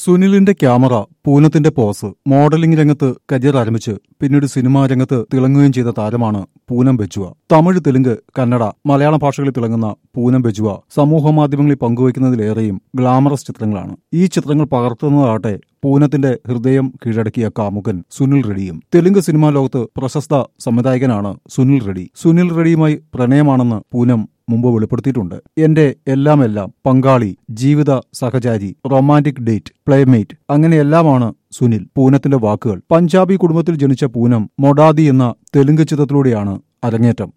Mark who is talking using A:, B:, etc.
A: സുനിലിന്റെ camera പൂനത്തിന്റെ pose modelling രംഗത്ത് career ആരംഭിച്ച് പിന്നീട് സിനിമാ രംഗത്ത് തിളങ്ങുകയും ചെയ്ത താരമാണ് പൂനം ബെജുവ തമിഴ് തെലുങ്ക് കന്നഡ മലയാള ഭാഷകളിൽ തിളങ്ങുന്ന പൂനം ബെജുവ സമൂഹ മാധ്യമങ്ങളിൽ പങ്കുവയ്ക്കുന്നതിലേറെയും ഗ്ലാമറസ് ചിത്രങ്ങളാണ് ഈ ചിത്രങ്ങൾ പകർത്തുന്നതാകട്ടെ പൂനത്തിന്റെ ഹൃദയം കീഴടക്കിയ കാമുകൻ സുനിൽ റെഡ്ഡിയും തെലുങ്ക് സിനിമാ ലോകത്ത് പ്രശസ്ത സംവിധായകനാണ് സുനിൽ റെഡ്ഡി സുനിൽ റെഡ്ഡിയുമായി പ്രണയമാണെന്ന് പൂനം മുമ്പ് വെളിപ്പെടുത്തിയിട്ടുണ്ട് എന്റെ എല്ലാം എല്ലാം പങ്കാളി ജീവിത സഹചാരി റൊമാന്റിക് ഡേറ്റ് പ്ലേമേറ്റ് അങ്ങനെയെല്ലാമാണ് സുനിൽ പൂനത്തിന്റെ വാക്കുകൾ പഞ്ചാബി കുടുംബത്തിൽ ജനിച്ച പൂനം മൊഡാദി എന്ന തെലുങ്ക് ചിത്രത്തിലൂടെയാണ് അരങ്ങേറ്റം